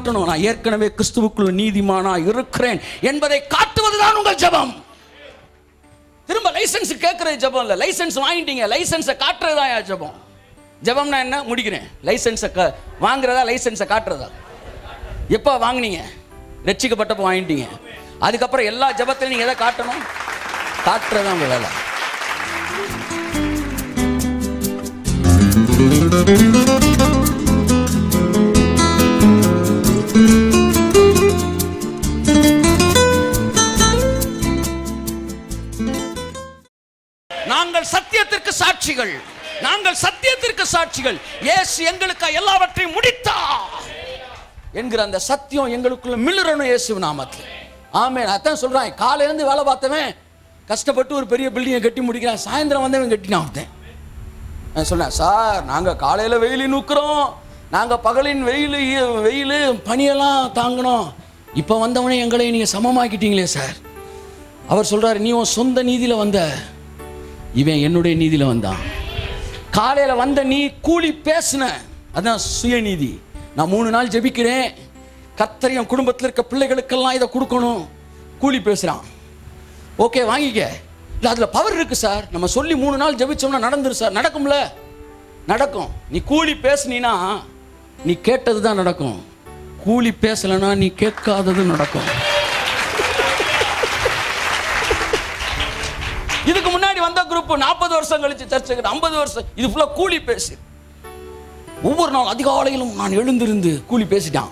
காட்டணும் நான் ஏற்கனவே கிறிஸ்துவுக்குள் நீதிமானா இருக்கிறேன் என்பதை காட்டுவதுதான் உங்கள் ஜெபம் திரும்ப லைசன்ஸ் கேட்கறது ஜெபம் இல்லை லைசன்ஸ் வாங்கிட்டீங்க லைசன்ஸை காட்டுறது தான் ஜெபம் ஜெபம்னா என்ன முடிக்கிறேன் லைசன்ஸை க வாங்குறதா லைசன்ஸை காட்டுறதா எப்போ வாங்குனீங்க ரட்சிக்கப்பட்டப்போ வாங்கிட்டீங்க அதுக்கப்புறம் எல்லா ஜெபத்திலையும் நீங்கள் எதை காட்டணும் காட்டுறது தான் உங்கள் வேலை நாங்கள் சத்தியத்திற்கு சாட்சிகள் நாங்கள் சத்தியத்திற்கு சாட்சிகள் இயேசு எங்களுக்கு எல்லாவற்றையும் முடித்தா என்கிற அந்த சத்தியம் எங்களுக்குள்ள மிளறணும் இயேசு நாமத்தில் ஆமென் அதான் சொல்றான் காலையில இருந்து வேலை பார்த்தவன் கஷ்டப்பட்டு ஒரு பெரிய பில்டிங்கை கட்டி முடிக்கிறான் சாயந்தரம் வந்தவன் கட்டினான் ஒருத்தன் நான் சொன்னேன் சார் நாங்கள் காலையில் வெயிலில் நூக்குறோம் நாங்கள் பகலின் வெயில் வெயில் பனியெல்லாம் தாங்கினோம் இப்போ வந்தவனே எங்களை நீங்கள் சமமாக்கிட்டீங்களே சார் அவர் சொல்றாரு நீ உன் சொந்த நீதியில் வந்த இவன் என்னுடைய நீதியில் வந்தான் காலையில் வந்த நீ கூலி பேசின அதான் சுயநீதி நான் மூணு நாள் ஜெபிக்கிறேன் கர்த்தர் என் குடும்பத்தில் இருக்க பிள்ளைகளுக்கெல்லாம் இதை கொடுக்கணும் கூலி பேசுகிறான் ஓகே வாங்கிக்க இல்லை அதில் பவர் இருக்கு சார் நம்ம சொல்லி மூணு நாள் ஜெபிச்சோம்னா நடந்துரும் சார் நடக்கும்ல நடக்கும் நீ கூலி பேசுனீனா நீ கேட்டது தான் நடக்கும் கூலி பேசலைன்னா நீ கேட்காதது நடக்கும் இதுக்கு முன்னாடி வந்த குரூப் நாற்பது வருஷம் கழிச்சு சர்ச்சைக்கு ஐம்பது வருஷம் இது ஃபுல்லாக கூலி பேசு ஒவ்வொரு நாள் அதிகாலையிலும் நான் எழுந்திருந்து கூலி பேசிட்டான்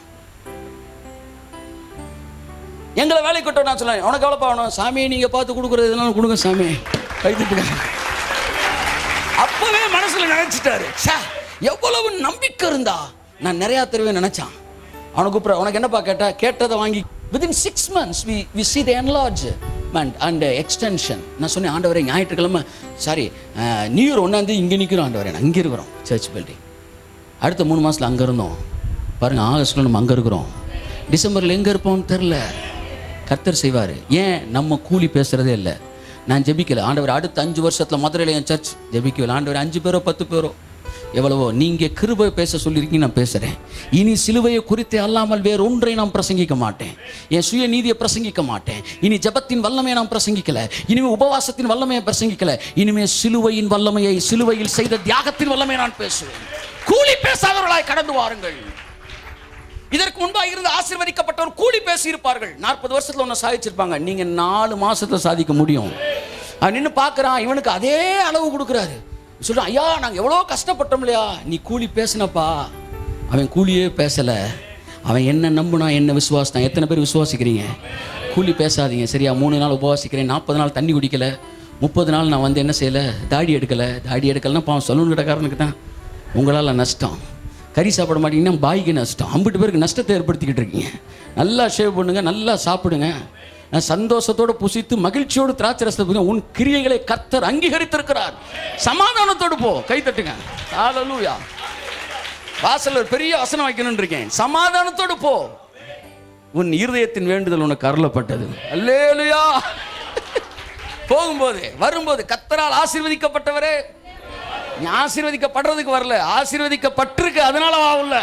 எங்களை வேலைக்கு விட்டோம் நான் சொல்லேன் உனக்கு எவ்வளோப்பா வேணும் சாமி நீங்கள் பார்த்து கொடுக்குறது எதுனாலும் கொடுங்க சாமி கைத்துட்டு அப்பவே மனசுல நினைச்சிட்டாரு ச்சே எவ்வளவு நம்பிக்கை இருந்தா நான் நிறைய தடவை நினைச்சான் அவனுக்கு கூப்பிட உனக்கு என்னப்பா கேட்டா கேட்டதை வாங்கி within six months V V C the enlargement and extension நான் சொன்னேன் ஆண்டவரே ஞாயிற்றுக்கிழமை சாரி நியூ இயர் ஒன்றாந்து இங்கே நிற்கிறோம் ஆண்டவரே நான் இங்கே இருக்கிறோம் சர்ச் பில்டிங் அடுத்த மூணு மாதத்தில் அங்கே இருந்தோம் பாருங்க ஆகஸ்ட்டில் நம்ம அங்கே இருக்கிறோம் டிசம்பரில் எங்கே இருப்போம்னு தெரில கர்த்தர் செய்வார் ஏன் நம்ம கூலி பேசுகிறதே இல்லை நான் ஜெபிக்கல ஆண்டவர் அடுத்த அஞ்சு வருஷத்தில் மதுரையில் என் சர்ச் ஜெபிக்கல ஆண்டவர் அஞ்சு பேரோ பத்து பேரோ எவ்வளவோ நீங்கள் கிருபை பேச சொல்லியிருக்கீங்க நான் பேசுகிறேன் இனி சிலுவையை குறித்து அல்லாமல் வேறு ஒன்றை நான் பிரசங்கிக்க மாட்டேன் என் சுய நீதியை பிரசங்கிக்க மாட்டேன் இனி ஜெபத்தின் வல்லமையை நான் பிரசங்கிக்கல இனிமே உபவாசத்தின் வல்லமையை பிரசங்கிக்கல இனிமே சிலுவையின் வல்லமையை சிலுவையில் செய்த தியாகத்தின் வல்லமையை நான் பேசுவேன் கூலி பேசாதவர்களாய் கடந்து வாருங்கள் இதற்கு முன்பாக இருந்து ஆசீர்வதிக்கப்பட்டவர் கூலி பேசி இருப்பார்கள் நாற்பது வருஷத்துல ஒன்று சாதிச்சிருப்பாங்க நீங்க நாலு மாசத்துல சாதிக்க முடியும் அவன் நின்று பார்க்கறான் இவனுக்கு அதே அளவு கொடுக்குறாரு சொல்றான் ஐயா நாங்கள் எவ்வளோ கஷ்டப்பட்டோம் இல்லையா நீ கூலி பேசினப்பா அவன் கூலியே பேசலை அவன் என்ன நம்புனா என்ன விசுவாசித்தான் எத்தனை பேர் விசுவாசிக்கிறீங்க கூலி பேசாதீங்க சரியா மூணு நாள் உபவாசிக்கிறேன் நாற்பது நாள் தண்ணி குடிக்கல முப்பது நாள் நான் வந்து என்ன செய்யலை தாடி எடுக்கலை தாடி எடுக்கலைன்னா பாவம் சலூன் கடைக்காரனுக்கு தான் உங்களால் நஷ்டம் கறி சாப்பிட மாட்டீங்கன்னா பாய்க்கு நஷ்டம் ஐம்பது பேருக்கு நஷ்டத்தை ஏற்படுத்திக்கிட்டு இருக்கீங்க நல்லா ஷேவ் பண்ணுங்க நல்லா சாப்பிடுங்க நான் சந்தோஷத்தோடு புசித்து மகிழ்ச்சியோடு திராட்சை ரசத்தை புசிங்க. உன் கிரியைகளை கர்த்தர் அங்கீகரித்திருக்கிறார் சமாதானத்தோடு போ கை தட்டுங்க ஹalleluya வாசல்ல ஒரு பெரிய வசனம் வைக்கணும்னு இருக்கேன் சமாதானத்தோடு போ உன் இருதயத்தின் வேண்டுதல் உனக்கு அருளப்பட்டது அல்லேலுயா போகும்போது வரும்போது கத்தரால் ஆசீர்வதிக்கப்பட்டவரே நீ ஆசீர்வதிக்கப்படுறதுக்கு வரல ஆசீர்வதிக்கப்பட்டிருக்கு அதனால வாவுல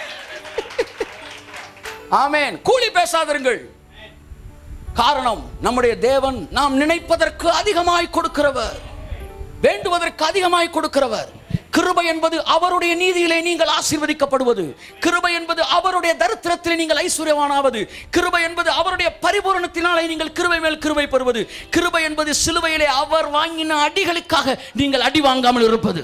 ஆமென் கூலி பேசாதிருங்கள் காரணம் நம்முடைய தேவன் நாம் நினைப்பதற்கு அதிகமாய் கொடுக்கிறவர் வேண்டுவதற்கு அதிகமாய் கொடுக்கிறவர் கிருபை என்பது அவருடைய நீதியிலே நீங்கள் ஆசீர்வதிக்கப்படுவது கிருபை என்பது அவருடைய தரித்திரத்திலே நீங்கள் ஐஸ்வர்யவானாவது கிருபை என்பது அவருடைய பரிபூரணத்தினாலே நீங்கள் கிருபை மேல் கிருபை பெறுவது கிருபை என்பது சிலுவையிலே அவர் வாங்கின அடிகளுக்காக நீங்கள் அடி வாங்காமல் இருப்பது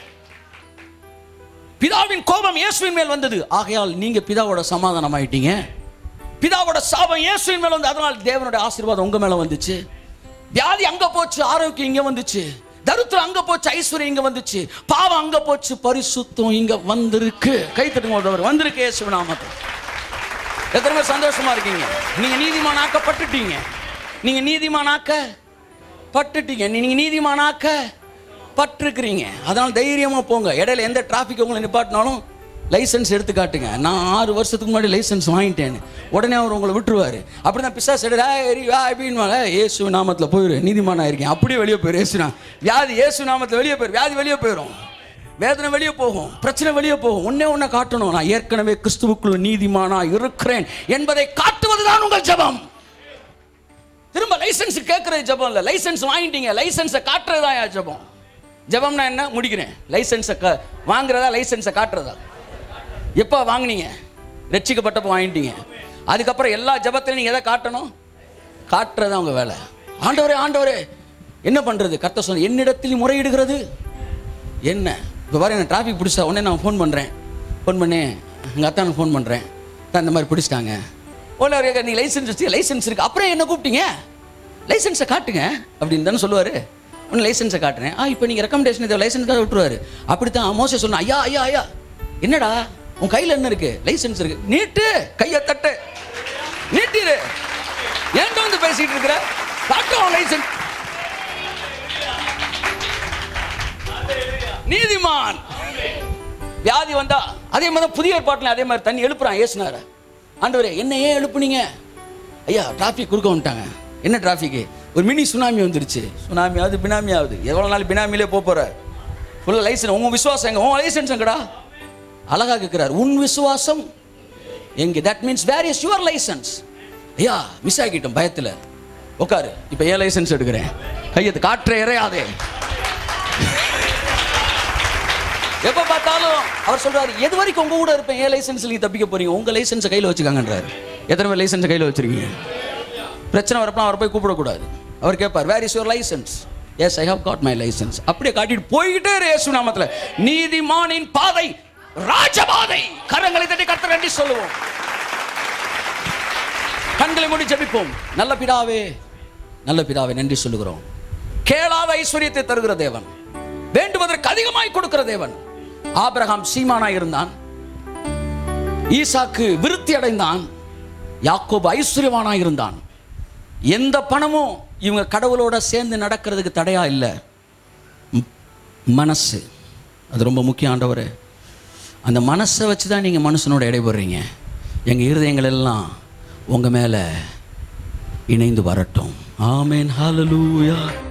பிதாவின் கோபம் இயேசுவின் மேல் வந்தது ஆகையால் நீங்க பிதாவோட சமாதானம் ஆயிட்டீங்க பிதாவோட சாபம் இயேசுவின் மேல வந்து அதனால் தேவனுடைய ஆசீர்வாதம் உங்க மேல வந்துச்சு வியாதி அங்க போச்சு ஆரோக்கியம் இங்க வந்துச்சு தரித்திரம் அங்க போச்சு ஐஸ்வர்யம் இங்க வந்துச்சு பாவம் அங்க போச்சு பரிசுத்தம் இங்க வந்திருக்கு கை தட்டுங்க ஒருத்தவர் வந்திருக்கு இயேசு நாமத்தில் எத்தனை பேர் சந்தோஷமா இருக்கீங்க நீங்க நீதிமானாக்கப்பட்டுட்டீங்க நீங்க நீதிமானாக்க பட்டுட்டீங்க நீங்க நீதிமானாக்க பட்டிருக்கிறீங்க அதனால தைரியமா போங்க இடையில எந்த டிராஃபிக் உங்களை நிப்பாட்டினாலும் லைசன்ஸ் எடுத்து காட்டுங்க நான் ஆறு வருஷத்துக்கு முன்னாடி லைசன்ஸ் வாங்கிட்டேன்னு உடனே அவர் உங்களை விட்டுருவாரு அப்படி தான் பிசாஸ் எடுறா எரி வா அப்படின்னு இயேசு நாமத்தில் போயிரு நீதிமானா இருக்கேன் அப்படியே வெளியே போயிரு இயேசுனா வியாதி இயேசு நாமத்தில் வெளியே போயிரு வியாதி வெளியே போயிடும் வேதனை வெளியே போகும் பிரச்சனை வெளியே போகும் ஒன்னே ஒன்றை காட்டணும் நான் ஏற்கனவே கிறிஸ்துவுக்குள் நீதிமானா இருக்கிறேன் என்பதை காட்டுவதுதான் உங்கள் ஜெபம் திரும்ப லைசன்ஸ் கேட்கறது ஜெபம் இல்லை லைசன்ஸ் வாங்கிட்டீங்க லைசன்ஸை காட்டுறது தான் என் ஜெபம் ஜெபம்னா என்ன முடிக்கிறேன் லைசன்ஸை க வாங்குறதா லைசன்ஸை காட்டுறதா எப்போ வாங்குனீங்க ரட்சிக்கப்பட்டப்போ வாங்கிட்டீங்க அதுக்கப்புறம் எல்லா ஜெபத்திலையும் நீங்கள் எதை காட்டணும் காட்டுறது உங்கள் வேலை ஆண்டவரே ஆண்டவரே என்ன பண்ணுறது கர்த்தர் சொன்ன என்னிடத்தில் முறையிடுகிறது என்ன இப்போ பாரு என்ன டிராஃபிக் பிடிச்சா உடனே நான் ஃபோன் பண்ணுறேன் ஃபோன் பண்ணி எங்கள் அத்தானுக்கு ஃபோன் பண்ணுறேன் தான் இந்த மாதிரி பிடிச்சிட்டாங்க ஓல கேட்க நீ லைசன்ஸ் வச்சு லைசன்ஸ் இருக்கு அப்புறம் என்ன கூப்பிட்டீங்க லைசன்ஸை காட்டுங்க அப்படின்னு தானே சொல்லுவார் ஒன்று லைசன்ஸை காட்டுறேன் ஆ இப்போ நீங்கள் ரெக்கமெண்டேஷன் இதை லைசன்ஸ் விட்டுருவாரு அப்படி தான் மோச சொன்னா ஐயா ஐயா ஐயா என்னடா உன் கையில் என்ன இருக்கு லைசன்ஸ் இருக்கு நீட்டு கையை தட்டு நீட்டிரு ஏன்டா வந்து பேசிட்டு இருக்கிற காட்டும் லைசன்ஸ் நீதிமான் வியாதி வந்தா அதே மாதிரி தான் புதிய ஏற்பாட்டில் அதே மாதிரி தண்ணி எழுப்புறான் ஏசுனார ஆண்டவரே என்ன ஏன் எழுப்புனீங்க ஐயா டிராஃபிக் கொடுக்க வந்துட்டாங்க என்ன டிராஃபிக்கு ஒரு மினி சுனாமி வந்துருச்சு சுனாமி ஆகுது பினாமி ஆகுது எவ்வளோ நாள் பினாமிலே போக போற ஃபுல்லாக லைசன்ஸ் உங்க விசுவாசம் எங்க உன் லைசன்ஸ் எங்கடா அழகா கேட்கிறார் உன் விசுவாசம் எங்க that means where is your licence ஐயா மிஸ் ஆகிட்டோம் பயத்தில் உட்காரு இப்போ ஏன் லைசன்ஸ் எடுக்கிறேன் கையத்து காற்ற இறையாதே எப்ப பார்த்தாலும் அவர் சொல்றாரு எது வரைக்கும் உங்க கூட இருப்பேன் ஏன் லைசன்ஸ் நீங்க தப்பிக்க போறீங்க உங்க லைசன்ஸை கையில வச்சுக்காங்கன்றாரு எத்தனை பேர் லைசன்ஸை கையில வச்சிருக்கீங்க பிரச்சனை வரப்போ அவரை போய் கூப்பிடக்கூடாது அவர் கேட்பார் where is your licence yes I have got my licence அப்படியே காட்டிட்டு போய்கிட்டே இரு இயேசு நாமத்துல நீதிமானின் பாதை ராஜபாதை கரங்களை தட்டி கர்த்தர் நன்றி சொல்லுவோம் கண்களை மூடி ஜெபிப்போம் நல்ல பிதாவே நல்ல பிதாவே நன்றி சொல்லுகிறோம் கேளாத ஐஸ்வர்யத்தை தருகிற தேவன் வேண்டுவதற்கு அதிகமாய் கொடுக்கிற தேவன் ஆபிரகாம் சீமானாய் இருந்தான் ஈசாக்கு விருத்தி அடைந்தான் யாக்கோபு ஐஸ்வர்யவானாய் இருந்தான் எந்த பணமும் இவங்க கடவுளோட சேர்ந்து நடக்கிறதுக்கு தடையா இல்லை ம், மனசு அது ரொம்ப முக்கியம் ஆண்டவரே அந்த மனசை வச்சு தான் நீங்கள் மனுஷனோட இடைபடுறீங்க எங்கள் இருதயங்கள் எல்லாம் உங்கள் மேலே இணைந்து வரட்டும் ஆமேன் ஹalleluya